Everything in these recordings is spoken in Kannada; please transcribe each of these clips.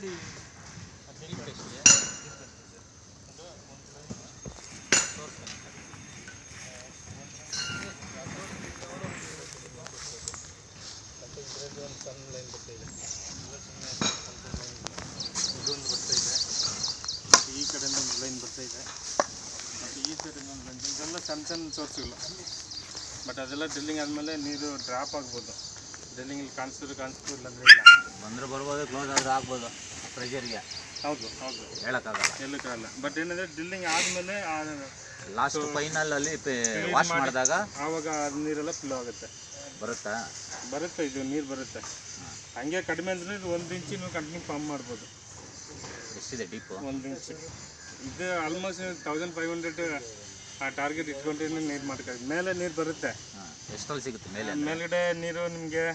ಒಂದು ಸಣ್ಣ ಲೈನ್ ಬರ್ತಾ ಇದೆ ಇದೊಂದು ಬರ್ತಾ ಇದೆ ಮತ್ತು ಈ ಕಡೆಯಿಂದ ಒಂದು ಲೈನ್ ಬರ್ತಾ ಇದೆ ಮತ್ತು ಈ ಸೈಡಿಂದ ಒಂದು ಲೈನ್ ಇದೆಲ್ಲ ಸಣ್ಣ ಸಣ್ಣ ಸೋರ್ಸ್ಗಳು ಬಟ್ ಅದೆಲ್ಲ ಡ್ರಿಲ್ಲಿಂಗ್ ಆದಮೇಲೆ ನೀರು ಡ್ರಾಪ್ ಆಗ್ಬೋದು ಡ್ರಿಲ್ಲಿಂಗಲ್ಲಿ ಕಾಣಿಸಿದ್ರು ಕಾಣಿಸ್ತಿಲ್ಲ ಅಂದರೆ ಇಲ್ಲ ಬಂದ್ರೆ ಬರ್ಬೋದು ಕ್ಲೋಸ್ ಆದ್ರೆ ಆಗ್ಬೋದು ಪ್ರೆಷರ್ಗೆ ಹೌದು ಹೌದು ಹೇಳೋಕ್ಕಾಗಲ್ಲ ಎಲ್ಲಕ್ಕಾಗಲ್ಲ ಬಟ್ ಏನಂದರೆ ಡ್ರಿಲ್ಲಿಂಗ್ ಆದಮೇಲೆ ಲಾಸ್ಟ್ ಫೈನಲ್ ಅಲ್ಲಿ ವಾಶ್ ಮಾಡಿದಾಗ ಆವಾಗ ಅದು ನೀರೆಲ್ಲ ಫ್ಲೋ ಆಗುತ್ತೆ ಬರುತ್ತಾ ಬರುತ್ತೆ ಇದು ನೀರು ಬರುತ್ತೆ ಹಂಗೆ ಕಡಿಮೆ ಅಂದ್ರೆ ಇದು ಒಂದು ಇಂಚು ನೀವು ಕಂಟಿನ್ಯೂ ಪಂಪ್ ಮಾಡ್ಬೋದು ಎಷ್ಟಿದೆ ಡೀಪು ಒಂದು ಇಂಚು ಇದು ಆಲ್ಮೋಸ್ಟ್ ತೌಸಂಡ್ ಫೈವ್ ಹಂಡ್ರೆಡ್ ಆ ಟಾರ್ಗೆಟ್ ಇಟ್ಕೊಂಡ್ರೆ ನೀರು ಮಾಡ್ಕೊಳ್ಳಿ ಮೇಲೆ ನೀರು ಬರುತ್ತೆ ಹಾಂ ಎಷ್ಟರಲ್ಲಿ ಸಿಗುತ್ತೆ ಮೇಲೆ ಮೇಲ್ಗಡೆ ನೀರು ನಿಮಗೆ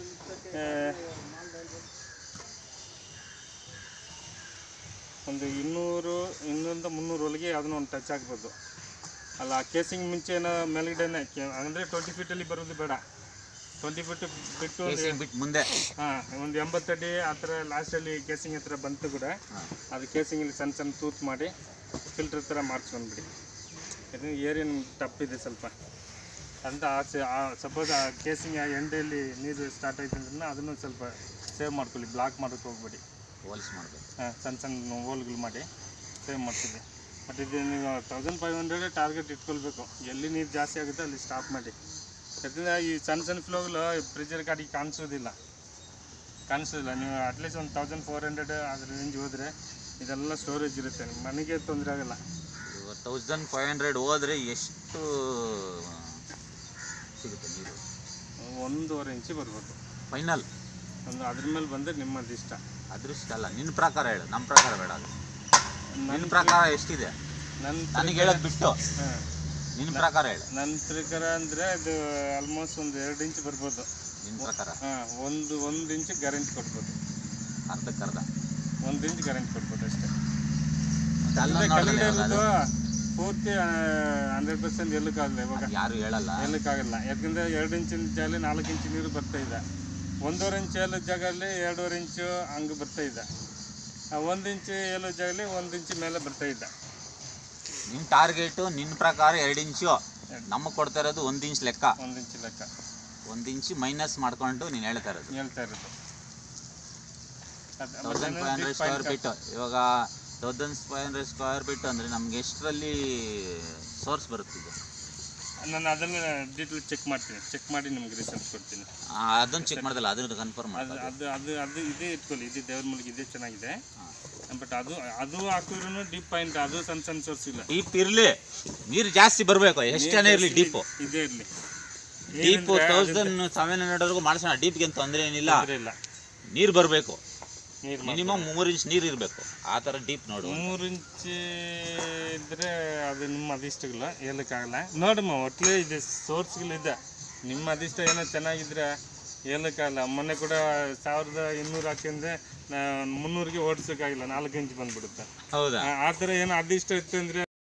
ಒಂದು ಇನ್ನೂರು ಇನ್ನೂರಿಂದ ಮುನ್ನೂರೊಳಗೆ ಅದನ್ನ ಒಂದು ಟಚ್ ಆಗ್ಬೋದು ಅಲ್ಲ ಕೇಸಿಂಗ್ ಮುಂಚೆನ ಮೇಲ್ಗಡೆನೆ ಅಂದರೆ ಟ್ವೆಂಟಿ ಫೀಟಲ್ಲಿ ಬರೋದು ಬೇಡ ಟ್ವೆಂಟಿ ಫೀಟ್ ಬಿಟ್ಟು ಒಂದು ಕೇಸಿಂಗ್ ಬಿಟ್ಟು ಮುಂದೆ ಹಾಂ ಒಂದು ಎಂಬತ್ತಡಿ ಆ ಥರ ಲಾಸ್ಟಲ್ಲಿ ಕೇಸಿಂಗ್ ಹತ್ರ ಬಂತು ಕೂಡ ಹಾಂ ಅದು ಕೇಸಿಂಗಲ್ಲಿ ಸಣ್ಣ ಸಣ್ಣ ತೂತ್ ಮಾಡಿ ಫಿಲ್ಟರ್ ಥರ ಮಾಡಿಸ್ಕೊಂಡ್ಬಿಡಿ ಇದು ಏರಿಯನ್ ಟಪ್ಪಿದೆ ಸ್ವಲ್ಪ ಅಂತ ಆ ಸಪೋಸ್ ಆ ಕೇಸಿಂಗ್ ಆ ಎಂಡೆಯಲ್ಲಿ ನೀರು ಸ್ಟಾರ್ಟ್ ಆಯ್ತು ಅಂದ್ರೆ ಅದನ್ನು ಸ್ವಲ್ಪ ಸೇವ್ ಮಾಡ್ಕೊಳ್ಳಿ ಬ್ಲಾಕ್ ಮಾಡೋಕ್ಕೆ ಹೋಗ್ಬೇಡಿ ಹೋಲಿಸಿ ಮಾಡಬೇಕು ಹಾಂ ಸಣ್ಣ ಸಣ್ಣ ಹೋಲ್ಗಳು ಮಾಡಿ ಸೇವ್ ಮಾಡ್ತೀವಿ ಬಟ್ ಇದು ನೀವು ತೌಸಂಡ್ ಫೈವ್ ಹಂಡ್ರೆಡ್ ಟಾರ್ಗೆಟ್ ಇಟ್ಕೊಳ್ಬೇಕು ಎಲ್ಲಿ ನೀರು ಜಾಸ್ತಿ ಆಗುತ್ತೆ ಅಲ್ಲಿ ಸ್ಟಾಪ್ ಮಾಡಿ ಯಾಕಂದರೆ ಈ ಸಣ್ಣ ಸಣ್ಣ ಫ್ಲೋಗಳು ಪ್ರೆಷರ್ ಗಾಡಿಗೆ ಕಾಣಿಸೋದಿಲ್ಲ ಕಾಣಿಸೋದಿಲ್ಲ ನೀವು ಅಟ್ಲೀಸ್ಟ್ ಒಂದು ತೌಸಂಡ್ ಫೋರ್ ಹಂಡ್ರೆಡ್ ಅದ್ರ ರೇಂಜ್ ಹೋದರೆ ಇದೆಲ್ಲ ಸ್ಟೋರೇಜ್ ಇರುತ್ತೆ ನಿಮ್ಮ ಮನೆಗೆ ತೊಂದರೆ ಆಗಲ್ಲ ತೌಸಂಡ್ ಫೈವ್ ಹಂಡ್ರೆಡ್ ಹೋದ್ರೆ ಎಷ್ಟು ಸಿಗುತ್ತೆ ನೀರು ಒಂದೂವರೆ ಇಂಚು ಬರ್ಬೋದು ಫೈನಲ್ ಒಂದು ಅದ್ರ ಮೇಲೆ ಬಂದರೆ ನಿಮ್ಮದು ಇಷ್ಟ ಅದೃಷ್ಟ ಅಲ್ಲ ನಿನ್ನ ಪ್ರಕಾರ ಹೇಳು ನಮ್ಮ ಪ್ರಕಾರ ಬೇಡ ಅದು ನಿನ್ನ ಪ್ರಕಾರ ಎಷ್ಟಿದೆ ನನ್ನ ನನಗೆ ಹೇಳೋದು ಬಿಟ್ಟು ಹಾಂ ನಿನ್ನ ಪ್ರಕಾರ ಹೇಳು ನನ್ನ ಪ್ರಕಾರ ಅಂದರೆ ಅದು ಆಲ್ಮೋಸ್ಟ್ ಒಂದು ಎರಡು ಇಂಚ್ ಬರ್ಬೋದು ನಿನ್ನ ಪ್ರಕಾರ ಹಾಂ ಒಂದು ಒಂದು ಇಂಚು ಗ್ಯಾರಂಟಿ ಕೊಡ್ಬೋದು ಅರ್ಧಕ್ಕೆ ಅರ್ಧ ಒಂದು ಇಂಚ್ ಗ್ಯಾರಂಟಿ ಕೊಡ್ಬೋದು ಅಷ್ಟೇ ಮತ್ತೆ ಅಲ್ಲೊಂದು ಕೆಳಗಡೆ ನೋಡಿದ್ರೆ ಇರೋದು ಪೂರ್ತಿ ಹಂಡ್ರೆಡ್ ಪರ್ಸೆಂಟ್ ಎಲ್ಲಕ್ಕಾಗಲ್ಲ ಇವಾಗ ಯಾರು ಹೇಳಲ್ಲ ಎಲ್ಲಕ್ಕಾಗಲ್ಲ ಯಾಕಂದರೆ ಎರಡು ಇಂಚಿನ ಜಾಗದಲ್ಲಿ ನಾಲ್ಕು ಇಂಚು ನೀರು ಬರ್ತಾ ಇದೆ ಒಂದೂವರೆ ಇಂಚು ಏಳು ಜಾಗದಲ್ಲಿ ಎರಡೂವರೆ ಇಂಚು ಹಂಗೆ ಬರ್ತಾ ಇದೆ ಆ ಒಂದು ಇಂಚು ಏಳು ಜಾಗದಲ್ಲಿ ಒಂದು ಇಂಚು ಮೇಲೆ ಬರ್ತಾ ಇದೆ ನಿನ್ನ ಟಾರ್ಗೆಟು ನಿನ್ನ ಪ್ರಕಾರ ಎರಡು ಇಂಚು ನಮಗೆ ಕೊಡ್ತಾ ಇರೋದು ಒಂದು ಇಂಚ್ ಲೆಕ್ಕ ಒಂದು ಇಂಚು ಲೆಕ್ಕ ಒಂದು ಇಂಚು ಮೈನಸ್ ಮಾಡ್ಕೊಂಡು ನೀನು ಹೇಳ್ತಾ ಇರೋದು ಹೇಳ್ತಾ ಇರೋದು ಅದ್- thousand five hundred square feet ಇವಾಗ thousand five hundred square feet ಅಂದರೆ ನಮ್ಗೆ ಎಷ್ಟರಲ್ಲಿ ಸೋರ್ಸ್ ಬರುತ್ತಿದೆ ನಾನು ಅದನ್ನು ಡೀಟೇಲ್ ಚೆಕ್ ಮಾಡ್ತೀನಿ ಚೆಕ್ ಮಾಡಿ ನಿಮ್ಗೆ ರಿಸಲ್ಟ್ ಕೊಡ್ತೀನಿ ಅದನ್ನು ಚೆಕ್ ಮಾಡ್ದಲ್ಲ ಅದನ್ನು ಕನ್ಫರ್ಮ್ ಅದು ಅದು ಅದು ಅದು ಇದೇ ಇಟ್ಕೊಳ್ಳಿ ಇದೇ ದೇವ್ರ ಮೂಲಕ ಇದೇ ಚೆನ್ನಾಗಿದೆ ಬಟ್ ಅದು ಅದು ಹಾಕಿದ್ರು ಡೀಪ್ ಪಾಯಿಂಟ್ ಅದು ಸಣ್ಣ ಸಣ್ಣ ಸೋರ್ಸ್ ಇಲ್ಲ ಡೀಪ್ ಇರಲಿ ನೀರು ಜಾಸ್ತಿ ಬರಬೇಕು ಎಷ್ಟೇ ಇರಲಿ ಡೀಪು ಇದೇ ಇರಲಿ ಡೀಪು ತೌಸಂಡ್ ಸೆವೆನ್ ಹಂಡ್ರೆಡ್ವರೆಗೂ ಮಾಡಿಸೋಣ ಡೀಪ್ಗೆ ಏನು ತೊಂದರೆ ಏನಿಲ್ಲ ಇಲ್ಲ ನೀರು ಬರಬೇಕು ನೀರು ಮಿನಿಮಮ್ ಮೂರು ಇಂಚ್ ನೀರು ಇರಬೇಕು ಆ ಥರ ಡೀಪ್ ನೋಡು ಮೂರು ಇಂಚ್ ಇದ್ರೆ ಅದು ನಿಮ್ಮ ಅದಿಷ್ಟಗಳು ಹೇಳಕ್ಕಾಗಲ್ಲ ನೋಡಮ್ಮ ಒಟ್ಲೆ ಇದೆ ಸೋರ್ಸ್ಗಳಿದೆ ನಿಮ್ಮ ಅದಿಷ್ಟ ಏನೋ ಚೆನ್ನಾಗಿದ್ರೆ ಹೇಳಕ್ಕಾಗಲ್ಲ ಮೊನ್ನೆ ಕೂಡ ಸಾವಿರದ ಇನ್ನೂರು ಹಾಕಿಂದ್ರೆ ಮುನ್ನೂರಿಗೆ ಓಡಿಸೋಕ್ಕಾಗಿಲ್ಲ ನಾಲ್ಕು ಇಂಚ್ ಬಂದ್ಬಿಡುತ್ತೆ ಹೌದಾ ಆ- ಆ ಥರ ಏನೋ ಅದಿಷ್ಟ ಇತ್ತು ಅಂದರೆ